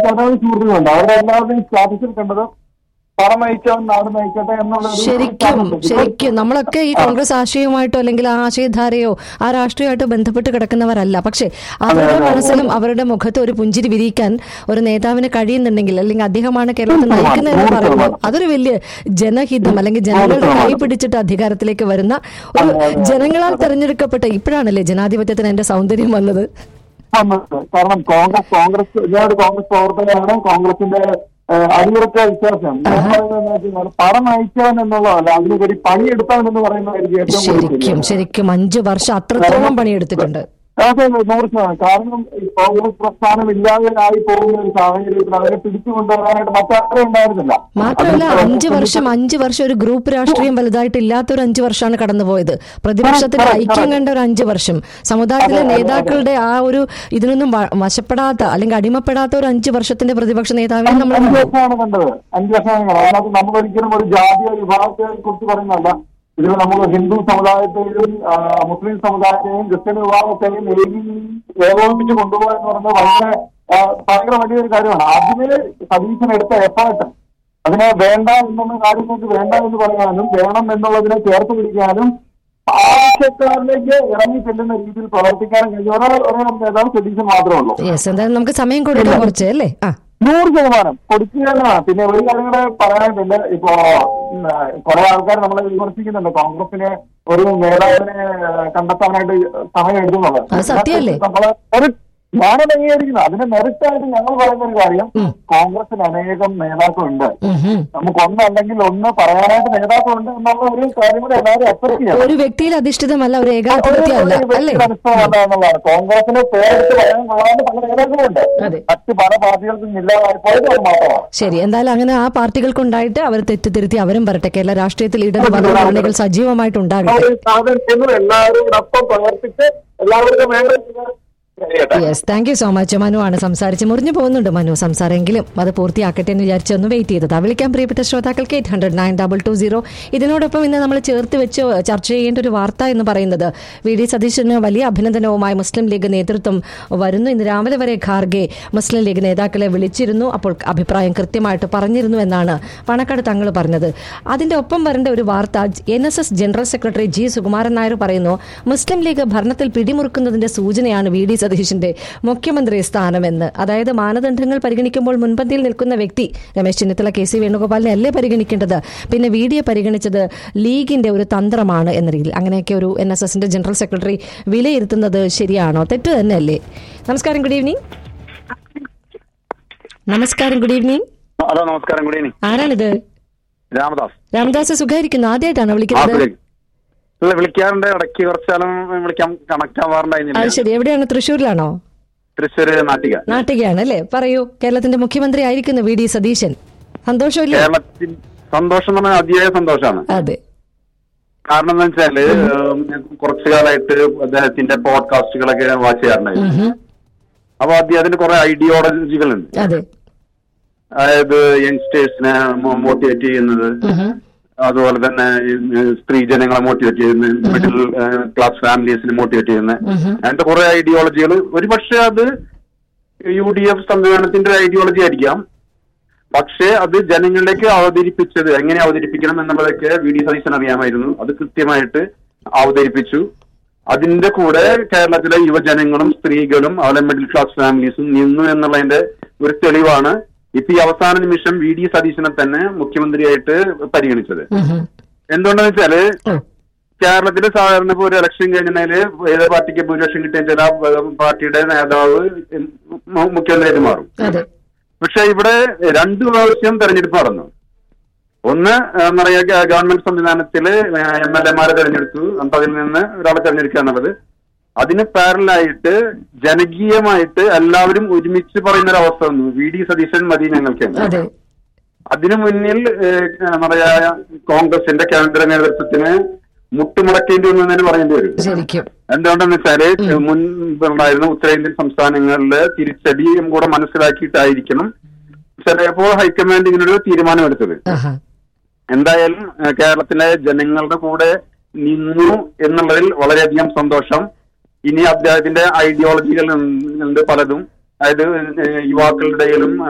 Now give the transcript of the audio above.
എനിക്ക് അതായത് സുഹൃത്തുക്കളുണ്ട് അവരുടെ എല്ലാവരുടെയും സ്റ്റാറ്റസിൽ കണ്ടത് പണം നയിച്ചവൻ നാട് നയിക്കട്ടെ എന്നുള്ള ഒരു ശരിക്കും status ഉണ്ട്. ശരിക്കും നമ്മളൊക്കെ ഈ കോൺഗ്രസ് ആശയവുമായിട്ടോ അല്ലെങ്കിൽ ആ ആശയധാരയോ ആ രാഷ്ട്രീയമായിട്ടോ ബന്ധപ്പെട്ട് കിടക്കുന്നവരല്ല പക്ഷെ അവരുടെ മനസ്സിലും അവരുടെ മുഖത്ത് ഒരു പുഞ്ചിരി വിരിയിക്കാൻ ഒരു നേതാവിന് കഴിയുന്നുണ്ടെങ്കിൽ അല്ലെങ്കിൽ അദ്ദേഹമാണ് കേരളത്തെ നയിക്കുന്നതെന്ന് പറയുമ്പോൾ അതൊരു വലിയ ജനഹിതം അല്ലെങ്കിൽ ജനങ്ങളുടെ കൈ പിടിച്ചിട്ട് അധികാരത്തിലേക്ക് വരുന്ന ഒരു ജനങ്ങളാൽ തെരഞ്ഞെടുക്കപ്പെട്ട ഇപ്പോഴാണല്ലേ ജനാധിപത്യത്തിന് അതിന്റെ സൗന്ദര്യം വന്നത് വന്നത്. കാരണം കോൺഗ്രസ് കോൺഗ്രസ് ഞാനൊരു കോൺഗ്രസ് പ്രവർത്തകനാണ് കോൺഗ്രസിന്റെ ഏഹ്, അടിയുറച്ച വിശ്വാസം ഞാൻ പറയുന്നത് എന്താ വെച്ചാൽ പണം നയിച്ചവൻ എന്നുള്ളതല്ല അതിനുപരി പണിയെടുത്തവൻ എന്ന് പറയുന്നതായിരിക്കും ഏറ്റവും കൂടുതൽ ശരിക്കും ശരിയാണ്. ശരിക്കും അഞ്ചു വർഷം അത്രത്തോളം പണിയെടുത്തിട്ടുണ്ട് അതെ നൂറ് ശതമാനം കാരണം ഈ കോൺഗ്രസ് പ്രസ്ഥാനം ഇല്ലാതെയായി പോകുന്ന ഒരു സാഹചര്യത്തിൽ അവരെ പിടിച്ചു കൊണ്ടുവരാനായിട്ട് മറ്റാരും ഉണ്ടായിരുന്നില്ല മാത്രമല്ല അതിൽ അഞ്ചു വർഷം അഞ്ചു വർഷം ഒരു ഗ്രൂപ്പ് രാഷ്ട്രീയം വലുതായിട്ട് ഇല്ലാത്ത ഒരു അഞ്ചു വർഷമാണ് കടന്നുപോയത് പ്രതിപക്ഷത്തിന്റെ ഐക്യം കണ്ട ഒരു അഞ്ചു വർഷം സമുദായത്തിലെ നേതാക്കളുടെ ആ ഒരു ഇതിനൊന്നും വ- വശപ്പെടാത്ത അല്ലെങ്കിൽ അടിമപ്പെടാത്ത ഒരു അഞ്ചു വർഷത്തിന്റെ പ്രതിപക്ഷ നേതാവിനെ നമ്മൾ അഞ്ച് കണ്ടു. വർഷമാണ് കണ്ടത് അഞ്ച് വർഷമാണ് കണ്ടത് അതിനകത്ത് നമ്മൾ ഒരിക്കലും ഒരു ജാതിയോ വിഭാഗത്തെ കുറിച്ച് പറയുന്നതല്ല ഇതിൽ നമ്മൾ ഹിന്ദു സമുദായത്തെയും ആ, മുസ്ലിം സമുദായത്തെയും ക്രിസ്ത്യൻ വിഭാഗത്തെയും ഏകി ഏകോപിപ്പിച്ച് കൊണ്ടുപോകുക എന്ന് പറയുന്നത് ഭയങ്കര ആ, ഭയങ്കര വലിയൊരു കാര്യമാണ് അതിന് സതീശൻ എടുത്ത എഫേർട്ട് അതിനെ വേണ്ട എന്നുള്ള കാര്യങ്ങൾക്ക് വേണ്ട എന്ന് പറയാനും വേണം എന്നുള്ളതിനെ ചേർത്ത് പിടിക്കാനും ആവശ്യക്കാരിലേക്ക് ഇറങ്ങി ചെല്ലുന്ന രീതിയിൽ പ്രവർത്തിക്കാനും കഴിഞ്ഞ ഒരേ ഒരേ നേതാവ് സതീശൻ മാത്രമേ ഉള്ളൂ യെസ് എന്തായാലും നമുക്ക് സമയം കൊടുക്കാം കുറച്ച് അല്ലേ ആ നൂറ് ശതമാനം കൊടുക്കുകയാണ് പിന്നെ ഒരു കാര്യം കൂടെ പറയാനുണ്ട് ഇപ്പോ ഉം, കുറെ ആൾക്കാർ നമ്മളെ വിമർശിക്കുന്നുണ്ട് കോൺഗ്രസിനെ ഒരു നേതാവിനെ ഏഹ്, കണ്ടെത്താനായിട്ട് സമയം എടുക്കുന്നുള്ളത് അത് സത്യമല്ലേ? നമ്മള് ഒരു ഞാനത് അംഗീകരിക്കുന്നു അതിന്റെ മെറിറ്റായിട്ട് ഞങ്ങൾ പറയുന്ന ഒരു കാര്യം കോൺഗ്രസിന് അനേകം നേതാക്കളുണ്ട് ഉം ഹും. നമുക്ക് ഒന്നല്ലെങ്കിൽ ഒന്ന് പറയാനായിട്ട് നേതാക്കളുണ്ട് എന്നുള്ള ഒരു കാര്യം കൂടെ എല്ലാവരും അക്സെപ്റ്റ് ചെയ്യണം ഒരു വ്യക്തിയിൽ അധിഷ്ഠിതമല്ല ഒരു ഏകാധിപത്യമല്ല അല്ലേ അനുഭവമല്ല എന്നുള്ളതാണ് കോൺഗ്രസിന് പേരെടുത്ത് പറയാൻ കൊള്ളാണ്ട് പല നേതാക്കളുണ്ട് അതെ. മറ്റ് പല പാർട്ടികൾക്കും ഇല്ലാതായി പോയത് അത് മാത്രമാണ് ശരി എന്തായാലും അങ്ങനെ ആ പാർട്ടികൾക്കുണ്ടായിട്ട് അവർ തെറ്റിദ്ധരുത്തി അവരും വരട്ടെ കേരള രാഷ്ട്രീയത്തിൽ ഇടത് വലതുമുന്നണികൾ സജീവമായിട്ടുണ്ടാകട്ടെ സാധനം എല്ലാവരും ഒപ്പം പ്രവർത്തിച്ച് എല്ലാവർക്കും വേണ്ട കഴിയട്ടെ yes thank you so much Manu ആണ് സംസാരിച്ച് മുറിഞ്ഞു പോകുന്നുണ്ട് മനു സംസാരമെങ്കിലും അത് പൂർത്തിയാക്കട്ടെ എന്ന് വിചാരിച്ച് ഒന്ന് വെയിറ്റ് ചെയ്തത് വിളിക്കാൻ പ്രിയപ്പെട്ട ശ്രോതാക്കൾക്ക് eight hundred nine double two zero ഇതിനോടൊപ്പം ഇന്ന് നമ്മൾ ചേർത്ത് വെച്ച് ചർച്ച ചെയ്യേണ്ട ഒരു വാർത്ത എന്ന് പറയുന്നത് വി ഡി സതീശന് വലിയ അഭിനന്ദനവുമായി മുസ്ലിം ലീഗ് നേതൃത്വം വരുന്നു ഇന്ന് രാവിലെ വരെ ഖാർഗെ മുസ്ലിം ലീഗ് നേതാക്കളെ വിളിച്ചിരുന്നു അപ്പോൾ അഭിപ്രായം കൃത്യമായിട്ട് പറഞ്ഞിരുന്നു എന്നാണ് പണക്കാട് തങ്ങൾ പറഞ്ഞത് അതിന്റെ ഒപ്പം വരേണ്ട ഒരു വാർത്ത N S S general secretary G Sukumaran Nair പറയുന്നു മുസ്ലിം ലീഗ് ഭരണത്തിൽ പിടിമുറുക്കുന്നതിന്റെ സൂചനയാണ് വി ഡി സതീശന്റെ മുഖ്യമന്ത്രി സ്ഥാനമെന്ന് അതായത് മാനദണ്ഡങ്ങൾ പരിഗണിക്കുമ്പോൾ മുൻപന്തിയിൽ നിൽക്കുന്ന വ്യക്തി രമേശ് ചെന്നിത്തല കെ സി വേണുഗോപാലിനെ അല്ലേ പരിഗണിക്കേണ്ടത് പിന്നെ വി ഡിയെ പരിഗണിച്ചത് ലീഗിന്റെ ഒരു തന്ത്രമാണ് എന്ന രീതിയിൽ അങ്ങനെയൊക്കെ ഒരു എൻ എസ് എസിന്റെ ജനറൽ സെക്രട്ടറി വിലയിരുത്തുന്നത് ശരിയാണോ തെറ്റ് തന്നെയല്ലേ നമസ്കാരം ഗുഡ് ഈവനിങ് നമസ്കാരം ഗുഡ് ഈവനിങ് ഹലോ നമസ്കാരം ഗുഡ് ഈവനിങ് ആരാണിത് രാമദാസ് രാമദാസ് സുഖായിരിക്കുന്നു ആദ്യമായിട്ടാണോ ആ വിളിക്കുന്നത് ശരി. ഇല്ല വിളിക്കാറുണ്ട് ഇടയ്ക്ക് കുറച്ചാലും വിളിക്കാൻ കണക്ട് അത് ആവാറുണ്ടായിരുന്നില്ല ശരി എവിടെയാണ് തൃശ്ശൂരിലാണോ തൃശ്ശൂര് നാട്ടിക നാട്ടികയാണ് അല്ലേ പറയൂ കേരളത്തിന്റെ മുഖ്യമന്ത്രി ആയിരിക്കുന്നു വി ഡി സതീശൻ സന്തോഷമില്ലേ കേരളത്തിൽ സന്തോഷം എന്ന് പറഞ്ഞാൽ അതിയായ സന്തോഷമാണ് അതെ കാരണം എന്താ വെച്ചാല് ഏഹ്, കുറച്ചു കാലമായിട്ട് അദ്ദേഹത്തിന്റെ പോഡ്കാസ്റ്റുകളൊക്കെ വാച്ച് ചെയ്യാറുണ്ടായിരുന്നു ഉം. അപ്പൊ അദ്ദേഹത്തിന് കുറെ ഐഡിയോളജികളുണ്ട് അതെ അതായത് യങ്സ്റ്റേഴ്സിനെ മോട്ടിവേറ്റ് ചെയ്യുന്നത് ഉം. അതുപോലെ തന്നെ ഈ, ഏഹ്, സ്ത്രീ ജനങ്ങളെ മോട്ടിവേറ്റ് ചെയ്യുന്നത് മിഡിൽ ക്ലാസ് ഫാമിലീസിനെ മോട്ടിവേറ്റ് ചെയ്യുന്നത് ഉം. അങ്ങനത്തെ കുറെ ഐഡിയോളജികൾ ഒരുപക്ഷെ അത് യു ഡി എഫ് സംവിധാനത്തിന്റെ ഐഡിയോളജി ആയിരിക്കാം പക്ഷേ അത് ജനങ്ങളിലേക്ക് അവതരിപ്പിച്ചത് എങ്ങനെ അവതരിപ്പിക്കണം എന്നുള്ളതൊക്കെ വി ഡി സതീശൻ അറിയാമായിരുന്നു അത് കൃത്യമായിട്ട് അവതരിപ്പിച്ചു അതിന്റെ കൂടെ കേരളത്തിലെ യുവജനങ്ങളും സ്ത്രീകളും അതുപോലെ മിഡിൽ ക്ലാസ് ഫാമിലീസും നിന്നു എന്നുള്ളതിന്റെ ഒരു തെളിവാണ് ഇപ്പൊ ഈ അവസാന നിമിഷം വി ഡി സതീശനെ തന്നെ മുഖ്യമന്ത്രിയായിട്ട് പരിഗണിച്ചത് ഉം. എന്തുകൊണ്ടെന്ന് വെച്ചാല് ഓ, കേരളത്തിൽ സാധാരണ ഇപ്പൊ ഒരു ഇലക്ഷൻ കഴിഞ്ഞാല് ഏത് പാർട്ടിക്ക് ഭൂരിപക്ഷം കിട്ടിയ ചില പാർട്ടിയുടെ നേതാവ് മു- മുഖ്യമന്ത്രിയായിട്ട് മാറും അതെ പക്ഷെ ഇവിടെ രണ്ടു പ്രാവശ്യം തെരഞ്ഞെടുപ്പ് നടന്നു ഒന്ന് എന്താ പറയുക ഗവൺമെന്റ് സംവിധാനത്തില് എം എൽ എമാരെ തെരഞ്ഞെടുത്തു എന്നിട്ട് അതിൽ നിന്ന് ഒരാളെ തെരഞ്ഞെടുക്കുക എന്നുള്ളത് അതിന് പാരലായിട്ട് ജനകീയമായിട്ട് എല്ലാവരും ഒരുമിച്ച് പറയുന്ന ഒരു അവസ്ഥ വന്നു വി ഡി സതീശൻ മതി ഞങ്ങൾക്ക് അതെ അതിനു മുന്നിൽ ഏഹ്, എന്താ പറയാ കോൺഗ്രസിന്റെ കേന്ദ്ര നേതൃത്വത്തിന് മുട്ടുമുടക്കേണ്ടി വന്നു എന്ന് തന്നെ പറയേണ്ടി വരും ശരിക്കും എന്തുകൊണ്ടെന്ന് വെച്ചാല് മുൻപുണ്ടായിരുന്ന ഉത്തരേന്ത്യൻ സംസ്ഥാനങ്ങളിലെ തിരിച്ചടിയും കൂടെ മനസ്സിലാക്കിയിട്ടായിരിക്കണം ചിലപ്പോൾ ഹൈക്കമാൻഡ് ഇങ്ങനൊരു തീരുമാനമെടുത്തത് ആഹാ എന്തായാലും ഏഹ്, കേരളത്തിലെ ജനങ്ങളുടെ കൂടെ നിന്നു എന്നുള്ളതിൽ വളരെയധികം സന്തോഷം ഇനി അദ്ദേഹത്തിന്റെ ഐഡിയോളജികൾ ഉണ്ട് പലതും അതായത് ഏഹ്, യുവാക്കളുടെയിലും